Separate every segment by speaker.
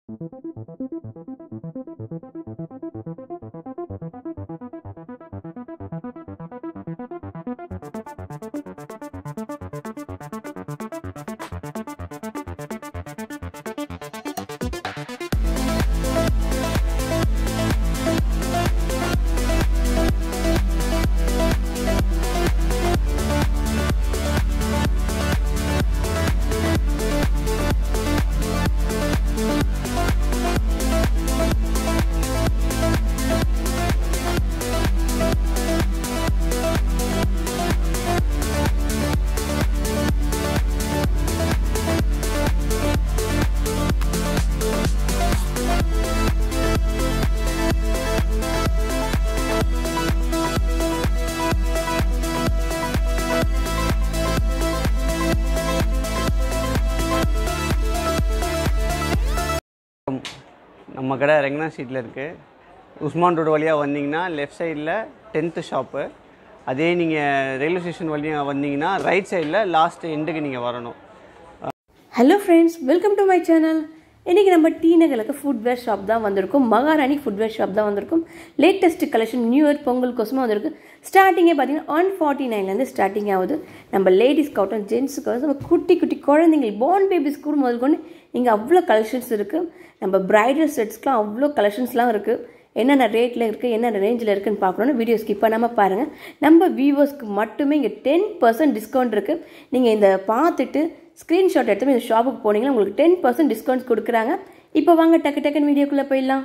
Speaker 1: நம்ம கடை ரெங்கனா ஸ்ட்ரீட்டில் இருக்குது உஸ்மான் ரோடு வழியாக வந்தீங்கன்னா லெஃப்ட் சைடில் டென்த்து ஷாப்பு அதே நீங்கள் ரயில்வே ஸ்டேஷன் வழியாக வந்தீங்கன்னா ரைட் சைடில் லாஸ்ட் எண்டுக்கு நீங்கள் வரணும்
Speaker 2: hello friends welcome to my channel இன்றைக்கி நம்ம டி நகருக்கு ஃபுட்வேர் ஷாப் தான் வந்திருக்கும் மகாராணி ஃபுட்வேர் ஷாப் தான் வந்திருக்கும் latest collection new year Pongal கோசமாக வந்திருக்கு ஸ்டார்டிங்கே பார்த்தீங்கன்னா ஒன் ஃபார்ட்டி நைன்லேருந்து ஸ்டார்டிங் ஆகுது நம்ம லேடிஸ்க்காகட்டும் ஜென்ஸுக்காகட்டும் நம்ம குட்டி குட்டி குழந்தைங்கள் பார்ன் பேபிஸ் கூட முதல் கொண்டு இங்கே அவ்வளோ கலெக்ஷன்ஸ் இருக்குது நம்ம பிரைடல் செட்ஸ்க்குலாம் அவ்வளோ கலெக்ஷன்ஸ்லாம் இருக்குது என்னென்ன ரேட்டில் இருக்குது என்னென்ன ரேஞ்சில் இருக்குன்னு பார்க்கணுன்னு வீடியோ ஸ்கிப் பண்ணாமல் பாருங்கள் நம்ம வியூவர்ஸ்க்கு மட்டுமே இங்கே டென் பர்சன்ட் டிஸ்கவுண்ட் இருக்குது நீங்கள் இந்த பார்த்துட்டு ஸ்க்ரீன்ஷாட் எடுத்து இந்த ஷாப்புக்கு போனீங்கன்னா உங்களுக்கு டென் பர்சன்ட் டிஸ்கவுண்ட்ஸ் கொடுக்குறாங்க இப்போ வாங்க டக்கு டக்குன்னு வீடியோக்குள்ளே போயிடலாம்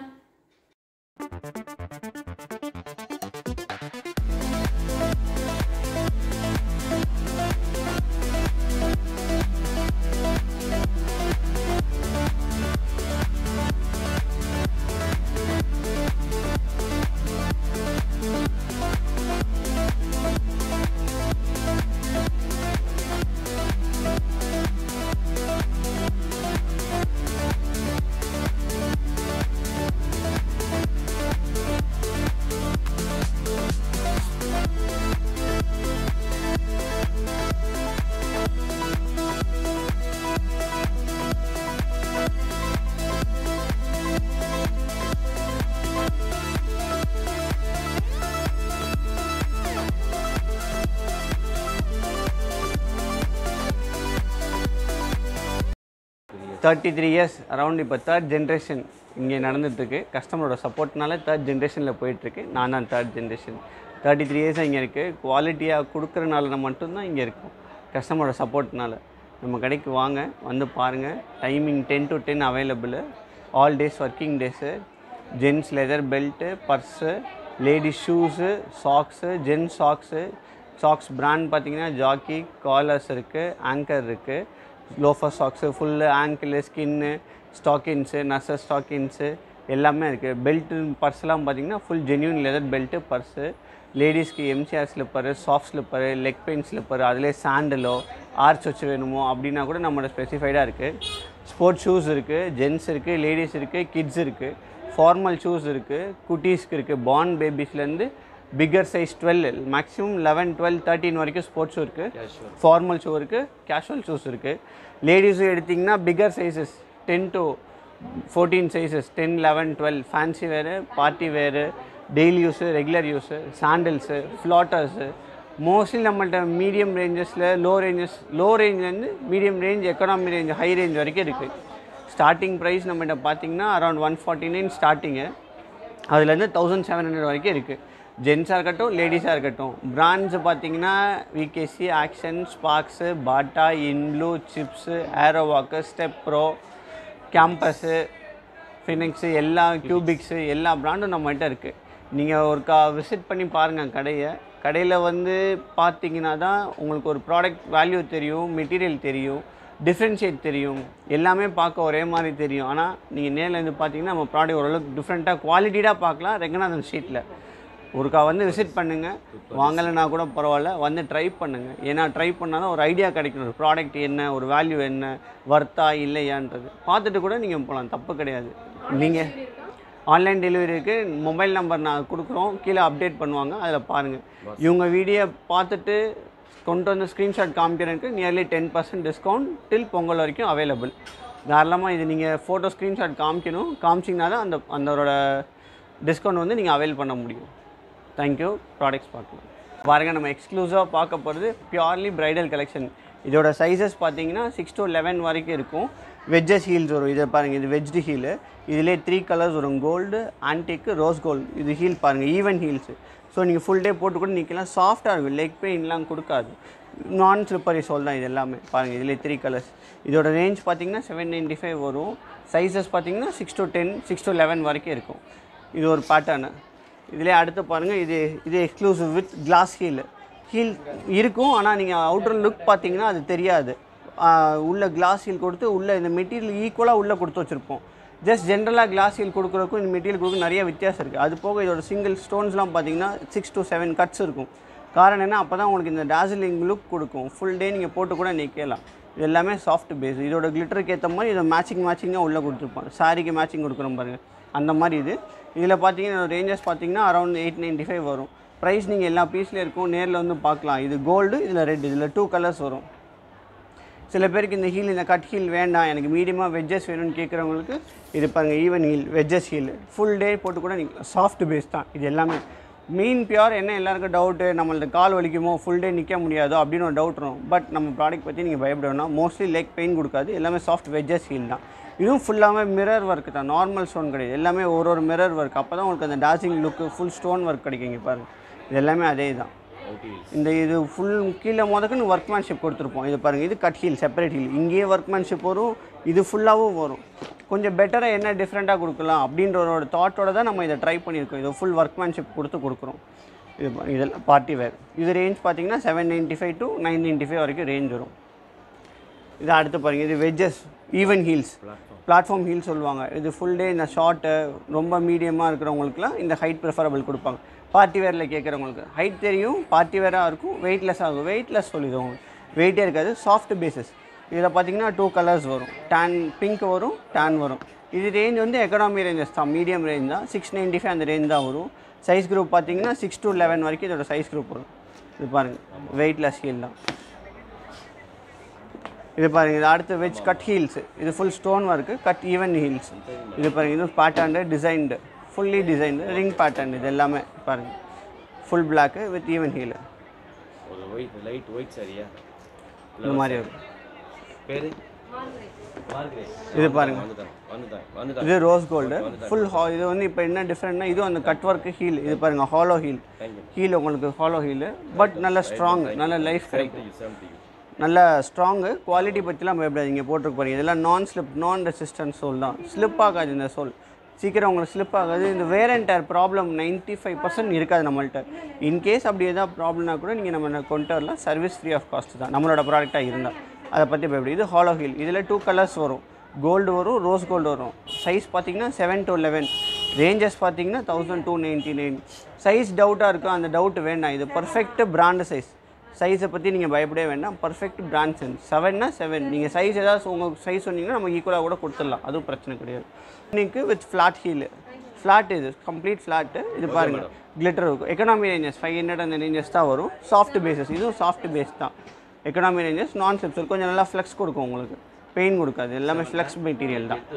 Speaker 1: தேர்ட்டி த்ரீ இயர்ஸ் அரௌண்ட் இப்போ தேர்ட் ஜென்ரேஷன் இங்கே நடந்துட்டுருக்கு கஸ்டமரோட சப்போர்ட்னால தேர்ட் ஜென்ரேஷனில் போயிட்டுருக்கு நான் தான் தேர்ட் ஜென்ரேஷன் தேர்ட்டி த்ரீ இயர்ஸாக இங்கே இருக்குது குவாலிட்டியாக கொடுக்குறனால மட்டும்தான் இங்கே இருக்கும் கஸ்டமரோட சப்போர்ட்னால நம்ம கடைக்கு வாங்க வந்து பாருங்கள் timing ten to ten available all days working days gents leather belt purse ladies shoes socks gents socks socks brand பார்த்தீங்கன்னா ஜாக்கி காலர்ஸ் இருக்குது ஆங்கர் இருக்குது loafer socks full ankle skin stockings nurses stockings எல்லாமே இருக்குது belt பர்ஸ்லாம் பார்த்தீங்கன்னா full genuine leather belt purse லேடிஸ்க்கு MCR slipper soft slipper leg pain slipper அதிலே சாண்டலோ ஆர்ச் வச்சு வேணுமோ அப்படின்னா கூட நம்மளோட ஸ்பெசிஃபைடாக இருக்குது ஸ்போர்ட்ஸ் ஷூஸ் இருக்குது ஜென்ஸ் இருக்குது லேடிஸ் இருக்குது கிட்ஸ் இருக்குது ஃபார்மல் ஷூஸ் இருக்குது குட்டீஸ்க்கு இருக்குது பார்ன் பேபிஸ்லேருந்து bigger size twelve maximum eleven twelve thirteen வரைக்கும் ஸ்போர்ட்ஸ் ஷூ இருக்குது ஃபார்மல் ஷூ இருக்குது கேஷுவல் ஷூஸ் இருக்குது லேடிஸும் எடுத்திங்கன்னா bigger sizes ten to fourteen sizes ten eleven twelve fancy வேறு பார்ட்டி வேறு daily use regular use sandals flatters mostly நம்மள்ட்ட medium ரேஞ்சஸில் லோ ரேஞ்சஸ் லோ ரேஞ்ச்லேருந்து medium range economy range high range வரைக்கும் இருக்குது ஸ்டார்டிங் ப்ரைஸ் நம்மகிட்ட பார்த்தீங்கன்னா around one forty nine starting அதுலேருந்து தௌசண்ட் செவன் ஹண்ட்ரட் வரைக்கும் இருக்குது ஜென்ஸாக இருக்கட்டும் லேடிஸாக இருக்கட்டும் பிராண்ட்ஸ் பார்த்தீங்கன்னா VKC Action Sparx Bata Inblu சிப்ஸு Aerowalk Step Pro Campus Phoenix எல்லா கியூபிக்ஸு எல்லா பிராண்டும் நம்மகிட்ட இருக்குது நீங்கள் ஒருக்கா விசிட் பண்ணி பாருங்கள் கடையை கடையில் வந்து பார்த்தீங்கன்னா தான் உங்களுக்கு ஒரு ப்ராடக்ட் வேல்யூ தெரியும் மெட்டீரியல் தெரியும் டிஃப்ரென்ஷியேட் தெரியும் எல்லாமே பார்க்க ஒரே மாதிரி தெரியும் ஆனால் நீங்கள் நேரில் இருந்து பார்த்தீங்கன்னா நம்ம ப்ராடக்ட் ஓரளவுக்கு டிஃப்ரெண்ட்டாக குவாலிட்டியாக பார்க்கலாம் ரெங்கநாதன் ஸ்ட்ரீட்டில் ஒருக்கா வந்து விசிட் பண்ணுங்கள் வாங்கலைன்னா கூட பரவாயில்ல வந்து ட்ரை பண்ணுங்கள் ஏன்னா ட்ரை பண்ணால் தான் ஒரு ஐடியா கிடைக்கணும் ஒரு ப்ராடக்ட் என்ன ஒரு வேல்யூ என்ன வர்த்தா இல்லையான்றது பார்த்துட்டு கூட நீங்கள் போகலாம் தப்பு கிடையாது நீங்கள் ஆன்லைன் டெலிவரிக்கு மொபைல் நம்பர் நான் கொடுக்குறோம் கீழே அப்டேட் பண்ணுவாங்க அதில் பாருங்கள் இவங்க வீடியோ பார்த்துட்டு கொண்டு வந்து ஸ்க்ரீன்ஷாட் காமிக்கிறதுக்கு nearly ten percent discount till Pongal வரைக்கும் அவைலபிள் தாராளமாக இது நீங்கள் ஃபோட்டோ ஸ்க்ரீன்ஷாட் காமிக்கணும் காமிச்சிங்கன்னா தான் அந்த அந்தோட டிஸ்கவுண்ட் வந்து நீங்கள் அவைல் பண்ண முடியும் தேங்க்யூ ப்ராடக்ட்ஸ் பார்க்கலாம் பாருங்க நம்ம எக்ஸ்க்ளூசிவாக பார்க்க போகிறது பியூர்லி பிரைடல் கலெக்ஷன் இதோட சைஸஸ் பார்த்தீங்கன்னா சிக்ஸ் to லெவன் வரைக்கும் இருக்கும் வெஜ்ஜஸ் ஹீல்ஸ் வரும் இதை பாருங்கள் இது வெஜ்டு ஹீலு இதிலே த்ரீ கலர்ஸ் வரும் கோல்டு ஆன்டிக்கு ரோஸ் கோல்டு இது ஹீல் பாருங்கள் ஈவன் ஹீல்ஸு ஸோ நீங்கள் ஃபுல் டே போட்டு கூட நிற்கலாம் சாஃப்டாக இருக்கும் லெக் பெயின்லாம் கொடுக்காது நான் ஸ்லிப்பரி சோல் தான் இது எல்லாமே பாருங்கள் இதில் த்ரீ கலர்ஸ் இதோட ரேஞ்ச் பார்த்தீங்கன்னா செவன் நைன்ட்டி ஃபைவ் வரும் சைஸஸ் பார்த்தீங்கன்னா six to ten six to eleven வரைக்கும் இருக்கும் இது ஒரு பேட்டர்னு இதிலே அடுத்து பாருங்கள் இது இது exclusive with glass heel heel இருக்கும் ஆனால் நீங்கள் அவுட்டர் லுக் பார்த்தீங்கன்னா அது தெரியாது ஆஹ் உள்ள கிளாஸ் ஹீல் கொடுத்து உள்ள இந்த மெட்டீரியல் ஈக்குவலாக உள்ளே கொடுத்து வச்சுருப்போம் ஜஸ்ட் ஜென்ரலாக கிளாஸ் ஹீல் கொடுக்குறதுக்கும் இந்த மெட்டீரியல் கொடுக்கும் நிறைய வித்தியாசம் இருக்குது அது போக இதோட சிங்கிள் ஸ்டோன்ஸ்லாம் பார்த்தீங்கன்னா சிக்ஸ் to செவன் கட்ஸ் இருக்கும் காரணம் என்ன அப்போ தான் உங்களுக்கு இந்த டார்ஜிலிங் லுக் கொடுக்கும் ஃபுல் டே நீங்கள் போட்டு கூட நிற்கலாம் இது எல்லாமே சாஃப்ட் பேஸ் இதோட கிளிட்டருக்கு ஏற்ற மாதிரி இதை மேட்சிங் மேட்சிங்காக உள்ளே கொடுத்துருப்போம் சாரிக்கு மேட்சிங் கொடுக்குறோம் பாருங்கள் அந்த மாதிரி இது இதில் பார்த்தீங்கன்னா ரேஞ்சஸ் பார்த்தீங்கன்னா அரௌண்ட் எயிட் நைன்ட்டி ஃபைவ் வரும் ப்ரைஸ் நீங்கள் எல்லா பீஸ்லேயும் இருக்கும் நேரில் வந்து பார்க்கலாம் இது கோல்டு இதில் ரெட் இதில் டூ கலர்ஸ் வரும் சில பேருக்கு இந்த ஹீல் இந்த கட் ஹீல் வேண்டாம் எனக்கு மீடியமாக வெஜ்ஜஸ் வேணும்னு கேட்குறவங்களுக்கு இது பாருங்கள் even heel wedges heel full day போட்டு கூட நீங்கள் சாஃப்ட் பேஸ் தான் இது எல்லாமே மீன் பியூர் என்ன எல்லாருக்கும் டவுட்டு நம்மளது கால் வலிக்குமோ ஃபுல் டே நிற்க முடியாதோ அப்படின்னு ஒரு டவுட் வரும் பட் நம்ம ப்ராடக்ட் பற்றி நீங்கள் பயப்பட வேணாம் மோஸ்ட்லி லெக் பெயின் கொடுக்காது எல்லாமே சாஃப்ட் வெஜ்ஜஸ் ஹீல் தான் இதுவும் ஃபுல்லாமே மிரர் ஒர்க் தான் நார்மல் ஸ்டோன் கிடையாது எல்லாமே ஒரு ஒரு மிரர் ஒர்க் அப்போ தான் உங்களுக்கு அந்த டார்ஜிங் லுக்கு ஃபுல் ஸ்டோன் ஒர்க் கிடைக்குங்க பாருங்கள் இது எல்லாமே அதே தான் இந்த இது ஃபுல் கீழே முதக்குன்னு ஒர்க்மேன்ஷிப் கொடுத்துருப்போம் இது பாருங்கள் இது கட் ஹீல் செப்பரேட் ஹீல் இங்கேயே ஒர்க்மேன்ஷிப் வரும் இது ஃபுல்லாகவும் வரும் கொஞ்சம் பெட்டராக என்ன டிஃப்ரெண்ட்டாக கொடுக்கலாம் அப்படின்ற ஒரு தாட்டோட தான் நம்ம இதை ட்ரை பண்ணியிருக்கோம் இது ஃபுல் ஒர்க்மேன்ஷிப் கொடுத்து கொடுக்குறோம் இது பா- இதெல்லாம் பார்ட்டி வேர் இது ரேஞ்ச் பார்த்தீங்கன்னா seven ninety five to nine ninety five வரைக்கும் ரேஞ்ச் வரும் இது அடுத்து பாருங்கள் இது wedges even heels platform heel சொல்லுவாங்க இது ஃபுல் டே இந்த ஷார்ட்டு ரொம்ப மீடியமாக இருக்கிறவங்களுக்குலாம் இந்த ஹைட் ப்ரிஃபரபிள் கொடுப்பாங்க பார்ட்டி வேரில் கேட்குறவங்களுக்கு ஹைட் தெரியும் பார்ட்டி வேராக இருக்கும் வெயிட்லெஸ் ஆகும் வெயிட்லெஸ் சொல்லிது உங்களுக்கு வெயிட்டே இருக்காது சாஃப்ட் பேசஸ் இதில் பார்த்தீங்கன்னா டூ கலர்ஸ் வரும் டேன் பிங்க் வரும் டேன் வரும் இது ரேஞ்ச் வந்து எக்கனாமி ரேஞ்சஸ் தான் மீடியம் ரேஞ்ச் தான் சிக்ஸ் நைன்ட்டி ஃபைவ் அந்த ரேஞ்ச் தான் வரும் சைஸ் குரூப் பார்த்தீங்கன்னா சிக்ஸ் to லெவன் வரைக்கும் இதோட சைஸ் குரூப் வரும் இது பாருங்கள் வெயிட்லெஸ் ஹீல் தான் இது பாருங்க இது அடுத்து வெஜ் கட் ஹீல்ஸ் இது full stone work cut even heels இது பாருங்க இது pattern designed fully designed ring pattern இது எல்லாமே பாருங்க full black with even heel
Speaker 3: ஒரு ஒயிட் லைட் ஒயிட் சாரியா
Speaker 1: இந்த மாதிரி வரும்
Speaker 3: பேரு மார்கரேட்
Speaker 1: இது பாருங்க
Speaker 3: வந்துட்டான் வந்துட்டான் வந்துட்டான்
Speaker 1: இது ரோஸ் கோல்டு ஃபுல் ஹா இது வந்து இப்போ என்ன டிஃப்ரெண்ட்னா இதுவும் அந்த கட் ஒர்க்கு ஹீல் இது பாருங்க ஹாலோ ஹீல் ஹீல் உங்களுக்கு ஹாலோ ஹீல் பட் நல்ல ஸ்ட்ராங் நல்ல லைஃப் கிடைக்கும்
Speaker 3: செவன்ட்டி
Speaker 1: நல்ல ஸ்ட்ராங்கு குவாலிட்டி பற்றிலாம் பயப்படாதீங்க போட்டிருக்கு பாருங்க இதெல்லாம் நான் ஸ்லிப் நான் ரெசிஸ்டன்ட் சோல் தான் ஸ்லிப் ஆகாது இந்த சோல் சீக்கிரம் உங்களுக்கு ஸ்லிப் ஆகாது இந்த wear and tear problem ninety five percent இருக்காது நம்மள்ட்ட இன்கேஸ் அப்படி எதாவது ப்ராப்ளம்னா கூட நீங்கள் நம்ம கொண்டு வரலாம் சர்வீஸ் ஃப்ரீ ஆஃப் காஸ்ட் தான் நம்மளோட ப்ராடக்டாக இருந்தால் அதை பற்றி பயப்படி இது ஹாலோ ஹீல் இதில் டூ கலர்ஸ் வரும் கோல்டு வரும் ரோஸ் கோல்டு வரும் சைஸ் பார்த்தீங்கன்னா செவன் to லெவன் ரேஞ்சஸ் பார்த்தீங்கன்னா thousand two ninety nine size டவுட்டாக இருக்கும் அந்த டவுட் வேண்டாம் இது பர்ஃபெக்ட் பிராண்டு சைஸ் சைஸை பற்றி நீங்கள் பயப்படவே வேண்டாம் பர்ஃபெக்ட் பிராண்ட் சென்ஸ் செவன்னா செவன் நீங்கள் சைஸ் ஏதாவது உங்கள் சைஸ் சொன்னீங்கன்னா நம்ம ஈக்குவலாக கூட கொடுத்துடலாம் அதுவும் பிரச்சனை கிடையாது இன்னைக்கு வித் ஃப்ளாட் ஹீல் ஃப்ளாட் இது கம்ப்ளீட் ஃப்ளாட்டு இது பாருங்கள் கிளிட்டர் இருக்கும் எக்கனாமி ரேஞ்சஸ் ஃபைவ் ஹண்ட்ரட் அந்த ரேஞ்சஸ் தான் வரும் சாஃப்ட் பேசஸ் இதுவும் சாஃப்ட் பேஸ் தான் எக்கனாமி ரேஞ்சஸ் நான் சிப்ஸ் கொஞ்சம் நல்லா ஃப்ளெக்ஸ் கொடுக்கும் உங்களுக்கு பெயின் கொடுக்காது எல்லாமே ஃப்ளெக்ஸ் மெட்டீரியல் தான்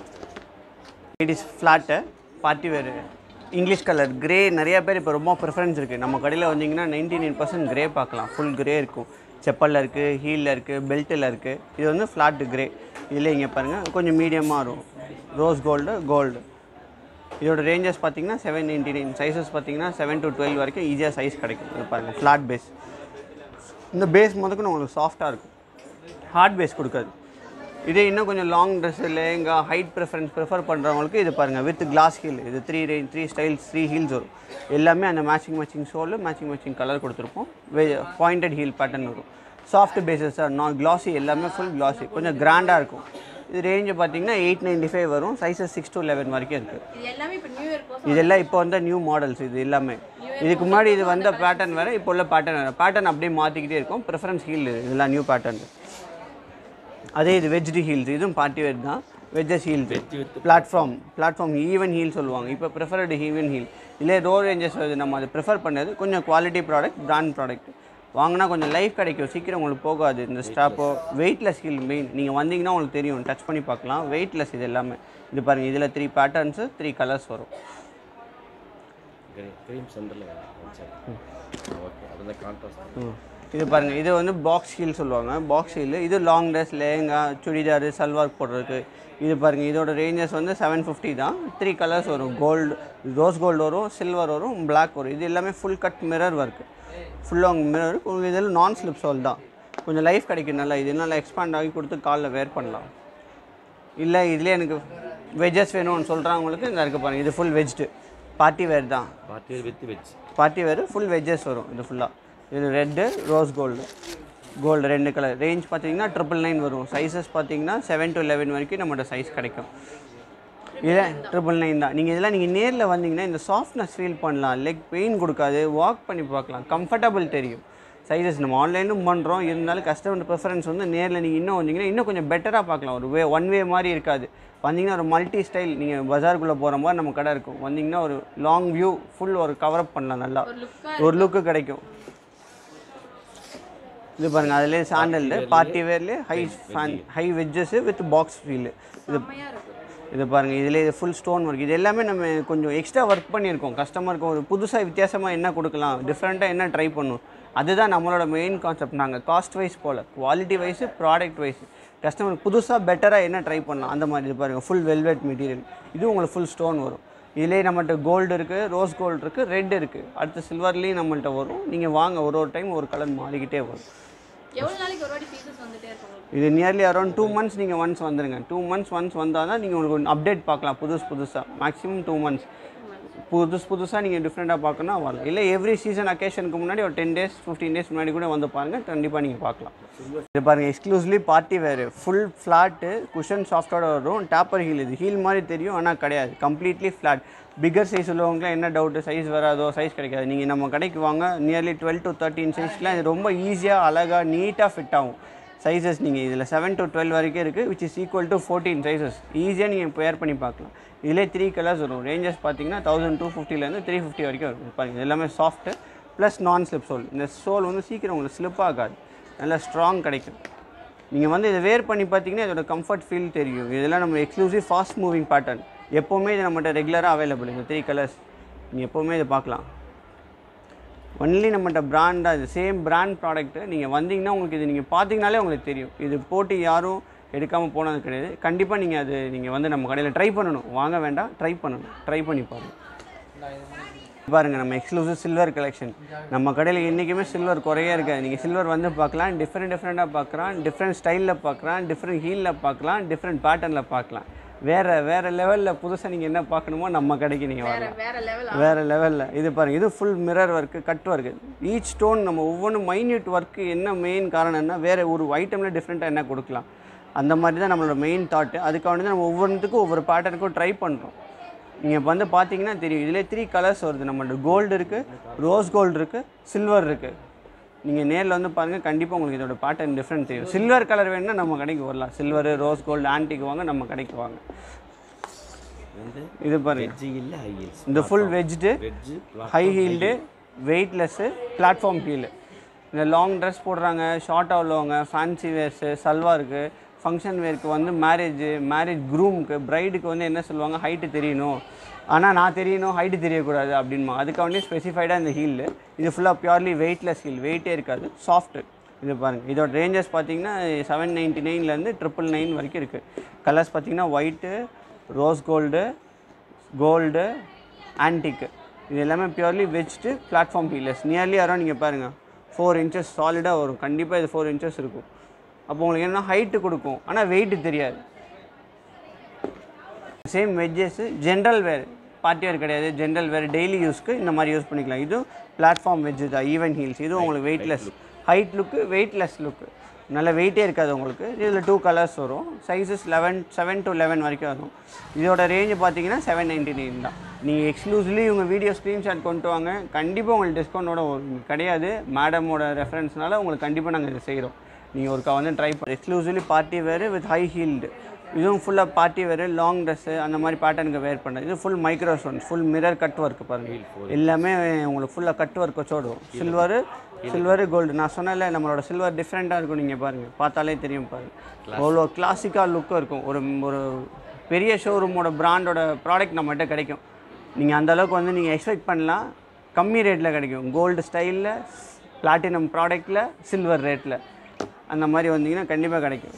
Speaker 1: இட் இஸ் ஃப்ளாட்டு பார்ட்டி வேறு இங்கிலீஷ் கலர் கிரே நிறைய பேர் இப்போ ரொம்ப ப்ரிஃபரன்ஸ் இருக்குது நம்ம கடையில் வந்தீங்கன்னா நைன்டி நைன் பர்சன்ட் கிரே பார்க்கலாம் ஃபுல் கிரே இருக்கும் செப்பலில் இருக்குது ஹீலில் இருக்குது பெல்ட்டில் இருக்குது இது வந்து ஃப்ளாட்டு கிரே இதில் இங்கே பாருங்கள் கொஞ்சம் மீடியமாக இருக்கும் ரோஸ் கோல்டு கோல்டு இதோட ரேஞ்சஸ் பார்த்தீங்கன்னா செவன் நைன்டி நைன் சைஸஸ் பார்த்தீங்கன்னா செவன் to டுவெல் வரைக்கும் ஈஸியாக சைஸ் கிடைக்கும் இது பாருங்கள் ஃப்ளாட் பேஸ் இந்த பேஸ் முதக்குன்னு உங்களுக்கு சாஃப்டாக இருக்கும் ஹார்ட் பேஸ் கொடுக்காது இதே இன்னும் கொஞ்சம் long dress lehenga height preference prefer பண்ணுறவங்களுக்கு இது பாருங்கள் வித் கிளாஸ் ஹீல் இது three range three styles three heels வரும் எல்லாமே அந்த matching matching sole matching matching colour கொடுத்துருப்போம் பாயிண்டட் ஹீல் பேட்டர்ன் வரும் சாஃப்ட் பேசஸ் சார் நான் கிளாஸி எல்லாமே ஃபுல் கிளாஸி கொஞ்சம் கிராண்டாக இருக்கும் இது ரேஞ்சு பார்த்தீங்கன்னா எயிட் நைன்டி ஃபைவ் வரும் சைஸஸ் சிக்ஸ் to லெவன் வரைக்கும் இருக்குது
Speaker 2: இது எல்லாமே இப்போ நியூ இயர்க்கோ
Speaker 1: இதெல்லாம் இப்போ வந்த நியூ மாடல்ஸ் இது எல்லாமே இதுக்கு முன்னாடி இது வந்த பேட்டர்ன் வேறு இப்போ உள்ள பேட்டர்ன் வேறு பேட்டர்ன் அப்படியே மாற்றிக்கிட்டே இருக்கும் ப்ரிஃபரன்ஸ் ஹீல் இதெல்லாம் நியூ பேட்டர்ன் அதே இது வெஜ்டு ஹீல்ஸ் இதுவும் பார்ட்டி வேர் தான் wedges heels platform platform even heel சொல்லுவாங்க இப்போ ப்ரிஃபர்டு ஈவன் ஹீல் இல்லை ரோ ரேஞ்சஸ் வருது நம்ம அதை ப்ரிஃபர் பண்ணது கொஞ்சம் குவாலிட்டி ப்ராடக்ட் பிராண்ட் ப்ராடக்ட் வாங்கினா கொஞ்சம் லைஃப் கிடைக்கும் சீக்கிரம் உங்களுக்கு போகாது இந்த ஸ்டாப்போ வெயிட்லெஸ் ஹீல் மெயின் நீங்கள் வந்தீங்கன்னா உங்களுக்கு தெரியும் டச் பண்ணி பார்க்கலாம் வெயிட்லெஸ் இது எல்லாமே இது பாருங்கள் இதில் த்ரீ பேட்டர்ன்ஸு த்ரீ கலர்ஸ் வரும்
Speaker 3: க்ரீம் சென்டரில் வேணும் சரி ஓகே அது வந்து கான்ட்ராஸ்ட்
Speaker 1: ம். இது பாருங்கள் இது வந்து பாக்ஸ் ஹீல் சொல்லுவாங்க பாக்ஸ் ஹீல் இது லாங் ட்ரெஸ் லேங்கா சுடிதார் சல்வார் போடுறதுக்கு இது பாருங்கள் இதோட ரேஞ்சஸ் வந்து செவன் ஃபிஃப்டி தான் த்ரீ கலர்ஸ் வரும் கோல்டு ரோஸ் கோல்டு வரும் சில்வர் வரும் பிளாக் வரும் இது எல்லாமே ஃபுல் கட் மிரர் ஒர்க்கு ஃபுல்லாக மிரர் உங்களுக்கு இதில் நான் ஸ்லிப் சோல் தான் கொஞ்சம் லைஃப் கிடைக்கும் நல்லா இது நல்லா எக்ஸ்பேண்ட் ஆகி கொடுத்து காலில் வேர் பண்ணலாம் இல்லை இதுலேயே எனக்கு வெஜ்ஜஸ் வேணும்னு சொல்கிறவங்களுக்கு இந்த இருக்கு பாருங்கள் இது ஃபுல் வெஜ்டு பார்ட்டி வேர் தான்
Speaker 3: party with wedge
Speaker 1: party wear full wedges வரும் இது ஃபுல்லாக இது ரெட்டு ரோஸ் கோல்டு கோல்டு ரெண்டு கலர் ரேஞ்ச் பார்த்தீங்கன்னா ட்ரிபிள் நைன் வரும் சைஸஸ் பார்த்தீங்கன்னா செவன் டு லெவன் வரைக்கும் நம்மகிட்ட சைஸ் கிடைக்கும் இல்லை ட்ரிபிள் நைன் தான் நீங்கள் இதெல்லாம் நீங்கள் நேரில் வந்தீங்கன்னா இந்த சாஃப்ட்னஸ் ஃபீல் பண்ணலாம் லெக் பெயின் கொடுக்காது வாக் பண்ணி பார்க்கலாம் கம்ஃபர்டபுள் தெரியும் சைஸஸ் நம்ம ஆன்லைனும் பண்ணுறோம் இருந்தாலும் கஸ்டமர் ப்ரிஃபரன்ஸ் வந்து நேரில் நீங்கள் இன்னும் வந்தீங்கன்னா இன்னும் கொஞ்சம் பெட்டராக பார்க்கலாம் ஒரு வே ஒன் வே மாதிரி இருக்காது வந்தீங்கன்னா ஒரு மல்டி ஸ்டைல் நீங்கள் பஜாருக்குள்ளே போகிற மாதிரி நம்ம கடை இருக்கும் வந்தீங்கன்னா ஒரு லாங் வியூ ஃபுல் ஒரு கவரப் பண்ணலாம் நல்லா ஒரு லுக்கு கிடைக்கும் இது பாருங்கள் அதுலேயே சாண்டல்டு பார்ட்டி வேர்லேயே high fan high wedges with box feel இது இது பாருங்கள் இதில் இது ஃபுல் ஸ்டோன் ஒர்க் இது எல்லாமே நம்ம கொஞ்சம் எக்ஸ்ட்ரா ஒர்க் பண்ணியிருக்கோம் கஸ்டமருக்கு ஒரு புதுசாக வித்தியாசமாக என்ன கொடுக்கலாம் டிஃப்ரெண்ட்டாக என்ன ட்ரை பண்ணும் அதுதான் நம்மளோட மெயின் கான்செப்ட் நாங்கள் காஸ்ட் வைஸ் போல் குவாலிட்டி வைஸு ப்ராடக்ட் வைஸ் கஸ்டமருக்கு புதுசாக பெட்டராக என்ன ட்ரை பண்ணலாம் அந்த மாதிரி இது பாருங்கள் ஃபுல் வெல்வெட் மெட்டீரியல் இது உங்களுக்கு ஃபுல் ஸ்டோன் வரும் இதிலே நம்மள்ட்ட கோல்டு இருக்குது ரோஸ் கோல்டு இருக்குது ரெட் இருக்குது அடுத்து சில்வர்லேயும் நம்மள்ட்ட வரும் நீங்கள் வாங்க ஒரு ஒரு டைம் ஒரு கலர் மாறிக்கிட்டே வரும்
Speaker 2: எவ்வளோ நாளைக்கு ஒரு வாட்டி பீசஸ் வந்துட்டே இருக்கும் உங்களுக்கு?
Speaker 1: இது நியர்லி அரௌண்ட் டூ மந்த்ஸ் நீங்கள் ஒன்ஸ் வந்துருங்க டூ மந்த்ஸ் ஒன்ஸ் வந்தால் தான் நீங்கள் உங்களுக்கு அப்டேட் பார்க்கலாம் புதுசு புதுசாக மேக்ஸிமம் டூ மந்த்ஸ் புதுசு புதுசாக நீங்கள் டிஃப்ரெண்ட்டாக பார்க்கணும் வரலாம் இல்லை எவ்ரி சீசன் அக்கேஷனுக்கு முன்னாடி ஒரு டென் டேஸ் ஃபிஃப்டீன் டேஸ் முன்னாடி கூட வந்து பாருங்கள் கண்டிப்பாக நீங்கள் பார்க்கலாம் இது பாருங்கள் exclusively party wear full flat cushion சாஃப்டோட வரும் டேப்பர் ஹீல் இது ஹீல் மாதிரி தெரியும் ஆனால் கிடையாது கம்ப்ளீட்லி ஃப்ளாட் பிக்கர் சைஸ் உள்ளவங்களாம் என்ன டவுட்டு சைஸ் வராதோ சைஸ் கிடைக்காது நீங்கள் நம்ம கடைக்கு வாங்க நியர்லி டுவெல் டு தேர்ட்டின் சைஸ்லாம் இது ரொம்ப ஈஸியாக அழகாக நீட்டாக ஃபிட் ஆகும் சைஸஸ் நீங்கள் இதில் செவன் டு டுவெல் வரைக்கும் இருக்குது which is equal to fourteen sizes ஈஸியாக நீங்கள் பேர் பண்ணி பார்க்கலாம் இதிலே த்ரீ கலர்ஸ் வரும் ரேஞ்சஸ் பார்த்தீங்கன்னா தௌசண்ட் டூ ஃபிஃப்டிலேருந்து த்ரீ ஃபிஃப்டி வரைக்கும் வரும் பாருங்க இது எல்லாமே soft plus non slip sole இந்த சோல் வந்து சீக்கிரம் உங்களுக்கு ஸ்லிப் ஆகாது நல்லா ஸ்ட்ராங் கிடைக்கும் நீங்கள் வந்து இதை வேர் பண்ணி பார்த்தீங்கன்னா இதோட கம்ஃபர்ட் ஃபீல் தெரியும் இதெல்லாம் நம்ம எக்ஸ்க்ளூசிவ் ஃபாஸ்ட் மூவிங் பேட்டர்ன் எப்போவுமே இது நம்மகிட்ட ரெகுலராக அவைலபிள் இந்த த்ரீ கலர்ஸ் நீங்கள் எப்போவுமே இதை பார்க்கலாம் ஒன்லி நம்மகிட்ட பிராண்டாக இது சேம் பிராண்ட் ப்ராடக்ட்டு நீங்கள் வந்தீங்கன்னா உங்களுக்கு இது நீங்கள் பார்த்தீங்கனாலே உங்களுக்கு தெரியும் இது போட்டு யாரும் எடுக்காமல் போனது கிடையாது கண்டிப்பாக நீங்கள் அது நீங்கள் வந்து நம்ம கடையில் ட்ரை பண்ணணும் வாங்க வேண்டாம் ட்ரை பண்ணணும் ட்ரை பண்ணி பாருங்கள் பாருங்கள் நம்ம எக்ஸ்க்ளூசிவ் சில்வர் கலெக்ஷன் நம்ம கடையில் என்றைக்குமே சில்வர் குறையே இருக்காது நீங்கள் சில்வர் வந்து பார்க்கலாம் டிஃப்ரெண்ட் டிஃப்ரெண்ட்டாக பார்க்குறான் டிஃப்ரெண்ட் ஸ்டைலில் பார்க்குறான் டிஃப்ரெண்ட் ஹீலில் பார்க்கலாம் டிஃப்ரெண்ட் பேட்டர்னில் பார்க்கலாம் வேறு வேறு லெவலில் புதுசாக நீங்கள் என்ன பார்க்கணுமோ நம்ம கடைக்கு நீங்கள் வரலாம்
Speaker 2: வேற லெவல்
Speaker 1: வேறு லெவலில் இது பாருங்கள் இது full mirror work cut work each stone நம்ம ஒவ்வொன்றும் மைன்யூட் ஒர்க்கு என்ன மெயின் காரணம்னா வேறு ஒரு ஐட்டமில் டிஃப்ரெண்ட்டாக என்ன கொடுக்கலாம் அந்த மாதிரி தான் நம்மளோட மெயின் தாட்டு அதுக்காக வந்து நம்ம ஒவ்வொன்றுத்துக்கும் ஒவ்வொரு பேட்டர்னுக்கும் ட்ரை பண்ணுறோம் நீங்கள் வந்து பார்த்தீங்கன்னா தெரியும் இதிலே த்ரீ கலர்ஸ் வருது நம்மள்ட்ட கோல்டு இருக்குது ரோஸ் கோல்டு இருக்குது சில்வர் இருக்குது நீங்கள் நேரில் வந்து பாருங்கள் கண்டிப்பாக உங்களுக்கு இதோட பேட்டர்ன் டிஃப்ரெண்ட் தெரியும் சில்வர் கலர் வேணும்னா நம்ம கடைக்கு வரலாம் சில்வர் ரோஸ் கோல்டு ஆன்டிக்கு வாங்க நம்ம கடைக்கு வாங்க
Speaker 3: வந்து
Speaker 1: இது பாருங்க
Speaker 3: வெஜ்ஜு இல்லை ஹை ஹீல்ஸ்
Speaker 1: இந்த full wedged
Speaker 3: wedge
Speaker 1: high heeled weightless platform heel இந்த லாங் ட்ரெஸ் போடுறாங்க ஷார்ட்டாக உள்ளவங்க ஃபேன்சி வேர்ஸு சல்வாருக்கு ஃபங்க்ஷன் வேருக்கு வந்து மேரேஜ் மேரேஜ் க்ரூமுக்கு ப்ரைடுக்கு வந்து என்ன சொல்லுவாங்க ஹைட்டு தெரியணும் ஆனால் நான் தெரியணும் ஹைட்டு தெரியக்கூடாது அப்படின்மா அதுக்காண்டி ஸ்பெசிஃபைடாக இந்த ஹீல் இது ஃபுல்லாக பியூர்லி வெயிட்லெஸ் ஹீல் வெயிட்டே இருக்காது சாஃப்ட்டு இது பாருங்கள் இதோட ரேஞ்சஸ் பார்த்தீங்கன்னா செவன் நைன்ட்டி நைன்லேருந்து ட்ரிபிள் நைன் வரைக்கும் இருக்குது கலர்ஸ் பார்த்தீங்கன்னா white rose gold gold antique இது எல்லாமே purely wedged platform heelers nearly around நீங்கள் பாருங்கள் ஃபோர் இன்ச்சஸ் சாலிடாக வரும் கண்டிப்பாக இது ஃபோர் இன்ச்சஸ் இருக்கும் அப்போ உங்களுக்கு என்ன ஹைட்டு கொடுக்கும் ஆனால் வெயிட்டு தெரியாது same wedges general wear party wear கிடையாது ஜென்ரல் வேர் டெய்லி யூஸ்க்கு இந்த மாதிரி யூஸ் பண்ணிக்கலாம் இது பிளாட்ஃபார்ம் வெஜ் தான் ஈவன் ஹீல்ஸ் இது உங்களுக்கு weightless height look weightless look நல்ல வெயிட்டே இருக்காது உங்களுக்கு இதில் டூ கலர்ஸ் வரும் sizes eleven seven to eleven வரைக்கும் வரும் இதோட ரேஞ்சு பார்த்தீங்கன்னா செவன் நைன்டி நைன் தான் நீங்கள் எக்ஸ்க்ளூசிவ்லி உங்கள் வீடியோ ஸ்க்ரீன்ஷாட் கொண்டு வாங்க கண்டிப்பாக உங்களுக்கு டிஸ்கவுண்டோட வரும். கிடையாது மேடமோட ரெஃபரன்ஸ்னால உங்களுக்கு கண்டிப்பாக நாங்கள் இதை செய்கிறோம் நீங்கள் ஒருக்கா வந்து ட்ரை பண்ண exclusively party wear with high heeled இதுவும் ஃபுல்லாக பார்ட்டி வேறு லாங் ட்ரெஸ்ஸு அந்த மாதிரி பேட்டர்னுக்கு வேர் பண்ணுறது இது full micro stones full mirror cut work பாருங்கள் எல்லாமே உங்களுக்கு ஃபுல்லாக கட் ஒர்க் வச்சு வரும் சில்வரு சில்வரு கோல்டு நான் சொன்னல நம்மளோட சில்வர் டிஃப்ரெண்ட்டாக இருக்கும் நீங்கள் பாருங்கள் பார்த்தாலே தெரியும் பாருங்கள் அவ்வளோ கிளாசிக்காக லுக்கும் இருக்கும் ஒரு ஒரு பெரிய ஷோரூமோட பிராண்டோட ப்ராடக்ட் நம்மகிட்ட கிடைக்கும் நீங்கள் அந்த அளவுக்கு வந்து நீங்கள் எக்ஸ்பெக்ட் பண்ணலாம் கம்மி ரேட்டில் கிடைக்கும் கோல்டு ஸ்டைலில் பிளாட்டினம் ப்ராடக்ட்டில் சில்வர் ரேட்டில் அந்த மாதிரி வந்தீங்கன்னா கண்டிப்பாக கிடைக்கும்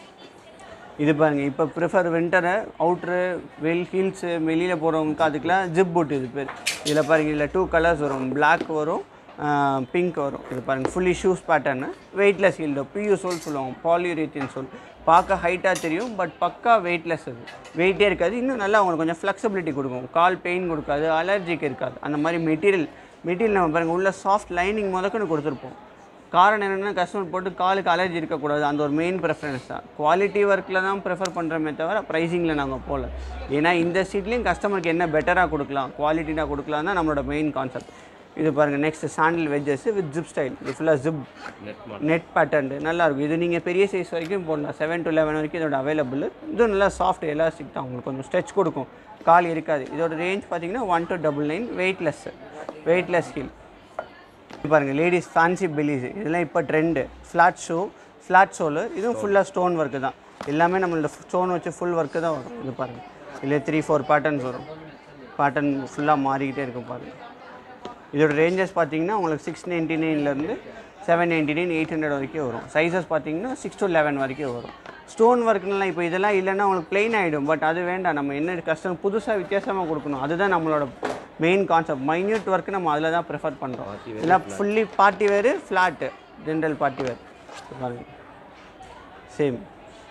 Speaker 1: இது பாருங்க இப்போ ப்ரிஃபர் வின்டரை அவுட்ரு வெல் ஹீல்ஸு வெளியில் போகிறவங்களுக்கு அதுக்கெலாம் ஜிப் பூட் இது பேர் இதில் பாருங்க இதில் டூ கலர்ஸ் வரும் Black வரும் பிங்க் வரும் இது பாருங்க fully shoes pattern weightless heeled PU sole சொல்லுவாங்க பாலியூரேத்தின் சோல் பார்க்க ஹைட்டாக தெரியும் பட் பக்கா வெயிட்லெஸ் அது வெயிட்டே இருக்காது இன்னும் நல்லா உங்களுக்கு கொஞ்சம் ஃப்ளெக்சிபிலிட்டி கொடுக்கும் கால் பெயின் கொடுக்காது அலர்ஜிக்கு இருக்காது அந்த மாதிரி மெட்டீரியல் மெட்டீரியல் நம்ம பாருங்கள் உள்ள சாஃப்ட் லைனிங் முதக்கன்னு கொடுத்துருப்போம் காரணம் என்னென்னா கஸ்டமர் போட்டு காலுக்கு அலர்ஜி இருக்கக்கூடாது அந்த ஒரு மெயின் ப்ரெஃபரன்ஸ் தான் குவாலிட்டி ஒர்க்கில் தான் ப்ரிஃபர் பண்ணுறோமே தவிர ப்ரைஸிங்கில் நாங்கள் போகல ஏன்னா இந்த சீட்லேயும் கஸ்டமருக்கு என்ன பெட்டராக கொடுக்கலாம் குவாலிட்டியாக கொடுக்கலாம் தான் நம்மளோட மெயின் கான்செப்ட் இது பாருங்கள் next sandal wedges with zip style இது ஃபுல்லாக ஜிப்
Speaker 3: நெட்
Speaker 1: நெட் பேட்டர்ன் நல்லா இருக்கும் இது நீங்கள் பெரிய சைஸ் வரைக்கும் போடலாம் செவன் டு லெவன் வரைக்கும் இதோட அவைலபிள் இது நல்லா சாஃப்ட் எலாஸ்டிக் தான் உங்களுக்கு கொஞ்சம் ஸ்ட்ரெச் கொடுக்கும் கால் இருக்காது இதோட ரேஞ்ச் பார்த்தீங்கன்னா one two double nine weightless weightless heel இது பாருங்க லேடிஸ் ஃபேன்சி பெலிஸ் இதெல்லாம் இப்போ trend flat shoe flat sole இதுவும் ஃபுல்லாக ஸ்டோன் ஒர்க்கு தான் எல்லாமே நம்மளோட ஸ்டோன் வச்சு ஃபுல் ஒர்க்கு தான் வரும் இது பாருங்கள் இதில் த்ரீ ஃபோர் பேட்டர்ன்ஸ் வரும் பேட்டர்ன் ஃபுல்லாக மாறிக்கிட்டே இருக்கும் பாருங்கள் இதோட ரேஞ்சஸ் பார்த்தீங்கன்னா உங்களுக்கு சிக்ஸ் நைன்ட்டி நைன்லேருந்து seven ninety nine eight hundred வரைக்கும் வரும் சைஸஸ் பார்த்தீங்கன்னா சிக்ஸ் டு லெவன் வரைக்கும் வரும் ஸ்டோன் ஒர்க்லாம் இப்போ இதெல்லாம் இல்லைன்னா உங்களுக்கு plain ஆகிடும் பட் அது வேண்டாம் நம்ம என்ன கஸ்டமர் புதுசாக வித்தியாசமாக கொடுக்கணும் அதுதான் நம்மளோட மெயின் கான்செப்ட் மைன்யூட் ஒர்க் நம்ம அதில் தான் ப்ரிஃபர் பண்ணுறோம் இதெல்லாம் fully party wear flat general party wear பாருங்க சேம்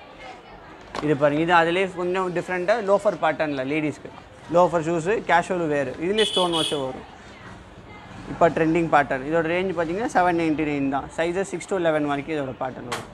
Speaker 1: இது பாருங்க இது அதுலேயே கொஞ்சம் டிஃப்ரெண்ட்டாக லோஃபர் பேட்டர்னில் லேடிஸ்க்கு லோஃபர் ஷூஸு கேஷுவல் வேறு இதுலேயே ஸ்டோன் வச்சு வரும் இப்போ ட்ரெண்டிங் பேட்டர்ன் இதோட ரேஞ்ச் பார்த்தீங்கன்னா செவன் நைன்ட்டி நைன் தான் சைஸஸ் சிக்ஸ் டு லெவன் வரைக்கும் இதோட பேட்டர்ன் வரும்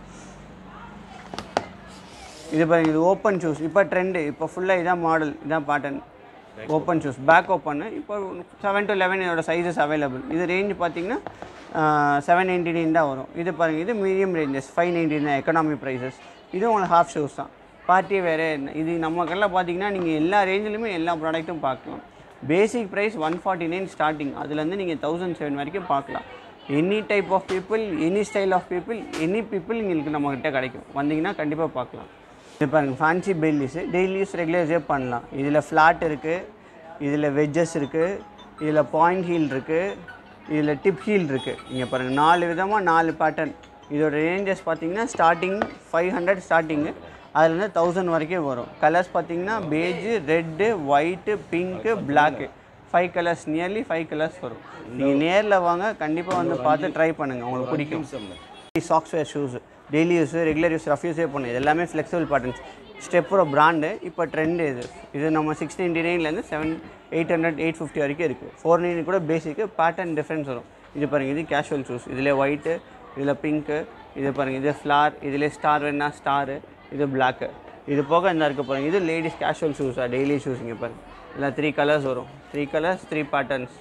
Speaker 1: இது பாருங்க இது ஓப்பன் ஷூஸ் இப்போ ட்ரெண்டு இப்போ ஃபுல்லாக இதான் மாடல் இதான் pattern open shoes back open இப்போ செவன் டு லெவன் இதோட சைஸஸ் அவைலபிள் இது ரேஞ்ச் பார்த்தீங்கன்னா செவன் நைன்ட்டி நைன் தான் வரும் இது பாருங்க இது மீடியம் ரேஞ்சஸ் ஃபைவ் நைன்ட்டி தான் எக்கனாமி ப்ரைஸஸ் இது உங்களுக்கு ஹாஃப் ஷூஸ் தான் பார்ட்டி வேறு இது நம்ம கடையில் பார்த்தீங்கன்னா நீங்கள் எல்லா ரேஞ்சிலுமே எல்லா ப்ராடக்ட்டும் பார்க்கலாம் basic price one forty nine starting அதுலேருந்து நீங்கள் தௌசண்ட் செவன் வரைக்கும் பார்க்கலாம் any type of people any style of people any people எங்களுக்கு நம்மக்கிட்ட கிடைக்கும் வந்தீங்கன்னா கண்டிப்பாக பார்க்கலாம் இது பாருங்கள் fancy bellies daily use regular யூஸே பண்ணலாம் இதில் ஃப்ளாட் இருக்குது இதில் வெஜ்ஜஸ் இருக்குது இதில் பாயிண்ட் ஹீல் இருக்குது இதில் டிப் ஹீல் இருக்குது இங்கே பாருங்கள் நாலு விதமாக நாலு பேட்டர்ன் இதோட ரேஞ்சஸ் பார்த்தீங்கன்னா ஸ்டார்டிங் ஃபைவ் ஹண்ட்ரட் ஸ்டார்டிங்கு அதுலேருந்து தௌசண்ட் வரைக்கும் வரும் கலர்ஸ் பார்த்தீங்கன்னா beige red white pink black five colours nearly five colours வரும் நீங்கள் நேரில் வாங்க கண்டிப்பாக வந்து பார்த்து ட்ரை பண்ணுங்கள் உங்களுக்கு பிடிக்கும் socks wear shoes daily use regular use rough யூஸே பண்ணும் இது எல்லாமே ஃப்ளெக்சிபிள் பேட்டர்ன்ஸ் ஸ்டெப்போட பிராண்டு இப்போ ட்ரெண்டு இது இது நம்ம சிக்ஸ் நைன்டி நைன்லேருந்து seven eight hundred eight fifty வரைக்கும் இருக்குது ஃபோர் நைன் கூட பேசிக்கு பேட்டர்ன் டிஃப்ரென்ஸ் வரும் இது பாருங்கள் இது கேஷுவல் ஷூஸ் இதில் ஒயிட்டு இதில் பிங்க்கு இது பாருங்கள் இது ஃப்ளார் இதில் ஸ்டார் வேணா ஸ்டாரு இது பிளாக்கு இது போக இந்த இருக்க பாருங்கள் இது லேடிஸ் கேஷுவல் ஷூஸாக டெய்லி ஷூஸ் இங்கே பாருங்கள் இதில் த்ரீ கலர்ஸ் வரும் த்ரீ கலர்ஸ் த்ரீ பேட்டர்ன்ஸ்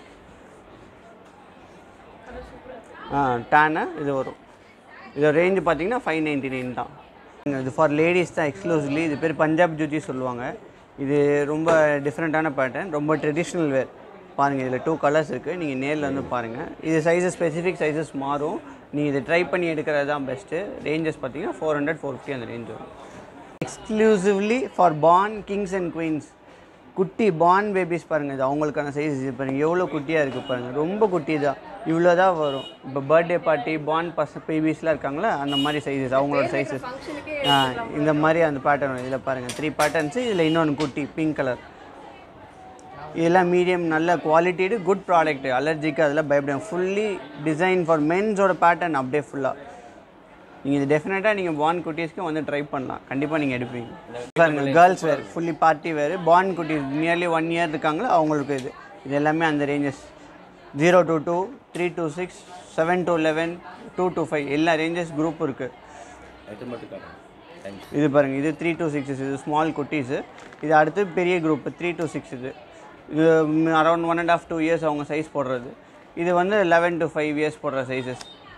Speaker 1: ஆ டேனு இது வரும் இதோட ரேஞ்சு பார்த்தீங்கன்னா ஃபைவ் நைன்ட்டி நைன் தான் இது ஃபார் லேடிஸ் தான் எக்ஸ்க்ளூசிவ்லி இது பேர் பஞ்சாப் ஜூத்தி சொல்லுவாங்க இது ரொம்ப டிஃப்ரெண்ட்டான பேட்டர்ன் ரொம்ப ட்ரெடிஷ்னல் வேர் பாருங்கள் இதில் டூ கலர்ஸ் இருக்குது நீங்கள் நேரில் வந்து பாருங்கள் இது சைஸஸ் ஸ்பெசிஃபிக் சைஸஸ் மாறும் நீங்கள் இதை ட்ரை பண்ணி எடுக்கிறது தான் பெஸ்ட்டு ரேஞ்சஸ் பார்த்தீங்கன்னா ஃபோர் ஹண்ட்ரட் ஃபோர் ஃபிஃப்டி அந்த ரேஞ்ச் வரும் exclusively for born kings and queens குட்டி பார்ன் பேபிஸ் பாருங்கள் இது அவங்களுக்கான சைஸ் இது பாருங்கள் எவ்வளோ குட்டியாக இருக்குது பாருங்கள் ரொம்ப குட்டி தான் இவ்வளோ தான் வரும் இப்போ பர்த்டே பார்ட்டி பார்ன் பஸ் பேபிஸ்லாம் இருக்காங்களா அந்த மாதிரி சைஸஸ் அவங்களோட சைஸஸ் இந்த மாதிரி அந்த பேட்டர்ன் இதில் பாருங்கள் த்ரீ பேட்டர்ன்ஸு இதில் இன்னொன்று குட்டி பிங்க் கலர் இதெல்லாம் மீடியம் நல்ல குவாலிட்டிடு குட் ப்ராடக்ட் அலர்ஜிக்கு அதெல்லாம் பயப்படுங்க ஃபுல்லி டிசைன் ஃபார் மென்ஸோட பேட்டர்ன் அப்படியே ஃபுல்லாக நீங்கள் இது டெஃபினட்டாக நீங்கள் பார்ன் குட்டீஸ்க்கு வந்து ட்ரை பண்ணலாம் கண்டிப்பாக நீங்கள் எடுப்பீங்க பாருங்கள் girls wear fully party wear born குட்டீஸ் நியர்லி ஒன் இயர் இருக்காங்களோ அவங்களுக்கு இது இது எல்லாமே அந்த ranges zero to two three to six seven to eleven two to five எல்லா ரேஞ்சஸ் குரூப் இருக்குது
Speaker 3: ஐட்டம் மட்டும் காட்டுங்க தேங்க்ஸ்
Speaker 1: இது பாருங்கள் இது த்ரீ டூ சிக்ஸ் இது ஸ்மால் குட்டீஸு இது அடுத்து பெரிய குரூப் த்ரீ டூ சிக்ஸ் இது இது around one and half two years அவங்க சைஸ் போடுறது இது வந்து லெவன் டு ஃபைவ் இயர்ஸ் போடுற சைஸஸ்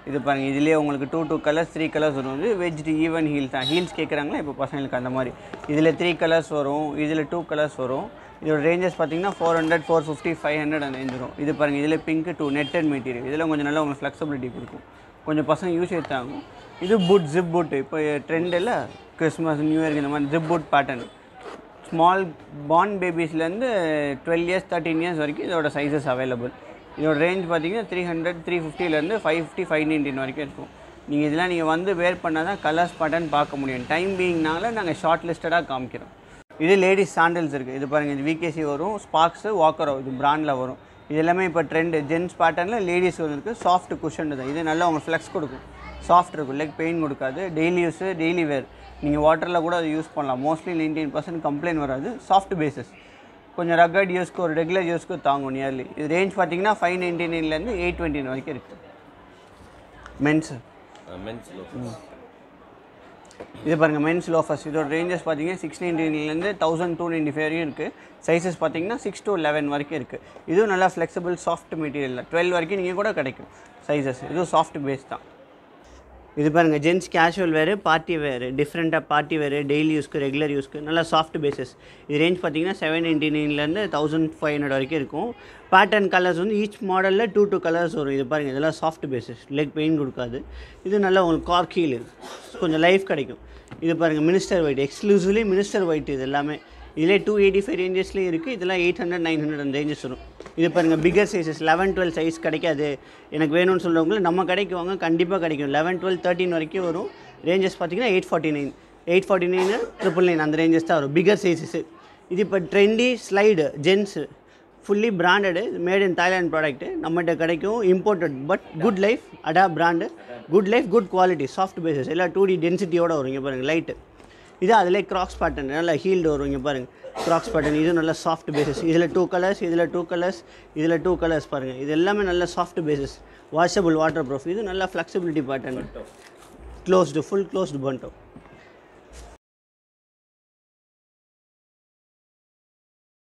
Speaker 1: இது பாருங்கள் இதுலேயே உங்களுக்கு two two colours three colours வரும் வந்து வெஜ்டு ஈவன் ஹீல்ஸ் தான் ஹீல்ஸ் கேட்குறாங்களா இப்போ பசங்களுக்கு அந்த மாதிரி இதில் த்ரீ கலர்ஸ் வரும் இதில் டூ கலர்ஸ் வரும் இதோட ரேஞ்சஸ் பார்த்தீங்கன்னா four hundred four fifty five hundred அந்த ரேஞ்ச் வரும் இது பாருங்கள் இதில் பிங்க் டூ நெட்டட் மெட்டீரியல் இதில் கொஞ்சம் நல்லா உங்களுக்கு ஃப்ளெக்சிபிலிட்டி கொடுக்கும் கொஞ்சம் பசங்க யூஸ் எடுத்தாங்க இது புட் ஜிப் புட் இப்போ ட்ரெண்டில் கிறிஸ்மஸ் நியூ இயர்க்கு இந்த மாதிரி ஜிப் புட் பேட்டர்ன் ஸ்மால் பார்ன் பேபிஸ்லேருந்து டுவெல் இயர்ஸ் தேர்ட்டீன் இயர்ஸ் வரைக்கும் இதோட சைஸஸ் அவைலபிள் இதோட ரேஞ்ச் பார்த்தீங்கன்னா த்ரீ ஹண்ட்ரட் த்ரீ ஃபிஃப்டிலேருந்து ஃபைவ் ஃபிஃப்டி ஃபைவ் நைன்டீன் வரைக்கும் இருக்கும் நீங்கள் இதெல்லாம் நீங்கள் வந்து வேர் பண்ணால் தான் கலர்ஸ் பேட்டர்ன் பார்க்க முடியும் டைம் பீயிங்னால நாங்கள் ஷார்ட் லிஸ்டடாக காமிக்கிறோம் இது லேடிஸ் சாண்டல்ஸ் இருக்குது இது பாருங்கள் இது விகேசி வரும் ஸ்பார்க்ஸு வாக்கரோ இது பிராண்டில் வரும் இது எல்லாமே இப்போ ட்ரெண்டு ஜென்ஸ் பேட்டர்னில் லேடிஸ் இருக்குது சாஃப்ட் குஷன் தான் இது நல்லா உங்களுக்கு ஃப்ளெக்ஸ் கொடுக்கும் சாஃப்ட் இருக்கும் லெக் பெயின் கொடுக்காது டெய்லி யூஸு டெய்லி வேர் நீங்கள் வாட்டரில் கூட அதை யூஸ் பண்ணலாம் மோஸ்ட்லி நைன்டீன் பர்சன்ட் கம்ப்ளைண்ட் வராது சாஃப்ட் பேசஸ் கொஞ்சம் ரக்கட் யூஸ்க்கு ஒரு ரெகுலர் யூஸ்க்கு தாங்கும் நியர்லி இது ரேஞ்ச் பார்த்தீங்கன்னா ஃபைவ் நைன்டி நைன்லேருந்து எயிட் டுவெண்ட்டி வரைக்கும் இருக்குது மென்ஸு
Speaker 3: மென்ஸ் லோஃபர்ஸ்
Speaker 1: இது பாருங்கள் மென்ஸ் லோஃபர்ஸ் இதோட ரேஞ்சஸ் பார்த்தீங்கன்னா சிக்ஸ் நைன்டீன்லேருந்து தௌசண்ட் டூ நைன்டி ஃபைவ் வரைக்கும் இருக்குது சைஸஸ் பார்த்தீங்கன்னா சிக்ஸ் to லெவன் வரைக்கும் இருக்குது இதுவும் நல்லா ஃப்ளெக்சிபிள் சாஃப்ட் மெட்டீரியல் டுவெல் வரைக்கும் நீங்கள் கூட கிடைக்கும் சைஸஸ் இதுவும் சாஃப்ட் பேஸ் தான் இது பாருங்கள் ஜென்ஸ் கேஷுவல் வேறு பார்ட்டி வேறு டிஃப்ரெண்ட்டாக பார்ட்டி வேறு டெய்லி யூஸ்க்கு ரெகுலர் யூஸ்க்கு நல்லா சாஃப்ட் பேசஸ் இது ரேஞ்ச் பார்த்தீங்கன்னா செவன் நைன்டி நைன்லேருந்து தௌசண்ட் ஃபைவ் ஹண்ட்ரட் வரைக்கும் இருக்கும் பேட்டர்ன் கலர்ஸ் வந்து ஈச் மாடலில் டூ டூ கலர்ஸ் வரும் இது பாருங்கள் இதெல்லாம் சாஃப்ட் பேசஸ் லெக் பெயின் கொடுக்காது இது நல்லா உங்களுக்கு கார்க் ஹீல் கொஞ்சம் லைஃப் கிடைக்கும் இது பாருங்கள் minister white exclusively minister white இது எல்லாமே இதிலே டூ எயிட்டி ஃபைவ் ரேஞ்சஸ்லேயும் இருக்குது இதெல்லாம் எயிட் ஹண்ட்ரட் நைன் ஹண்ட்ரட் அந்த ரேஞ்சஸ் வரும் இது பாருங்கள் bigger sizes eleven twelve size கிடைக்காது எனக்கு வேணும்னு சொல்கிறவங்கள நம்ம கடைக்கு வாங்க கண்டிப்பாக கிடைக்கும் லெவன் டுவெல் தேர்ட்டின் வரைக்கும் வரும் ரேஞ்சஸ் பார்த்தீங்கன்னா eight forty nine eight forty nine triple nine அந்த ரேஞ்சஸ் தான் வரும் பிகர் சைஸஸ் இது இப்போ trendy slide gents fully branded made in Thailand product நம்மகிட்ட கிடைக்கும் இம்போர்ட்டட் பட் குட் லைஃப் அடா brand good life good quality soft bases எல்லாம் two D டென்சிட்டியோட வரும் இங்கே பாருங்கள் லைட்டு இது அதிலே கிராக்ஸ் பேட்டர்ன் நல்லா ஹீல்டு வரும் இங்கே பாருங்கள் கிராக்ஸ் பேட்டர்ன் இது நல்ல சாஃப்ட் பேசஸ் இதில் டூ கலர்ஸ் இதில் டூ கலர்ஸ் இதில் டூ கலர்ஸ் பாருங்கள் இது எல்லாமே நல்ல soft bases washable water proof இது நல்ல flexibility pattern closed full closed Bando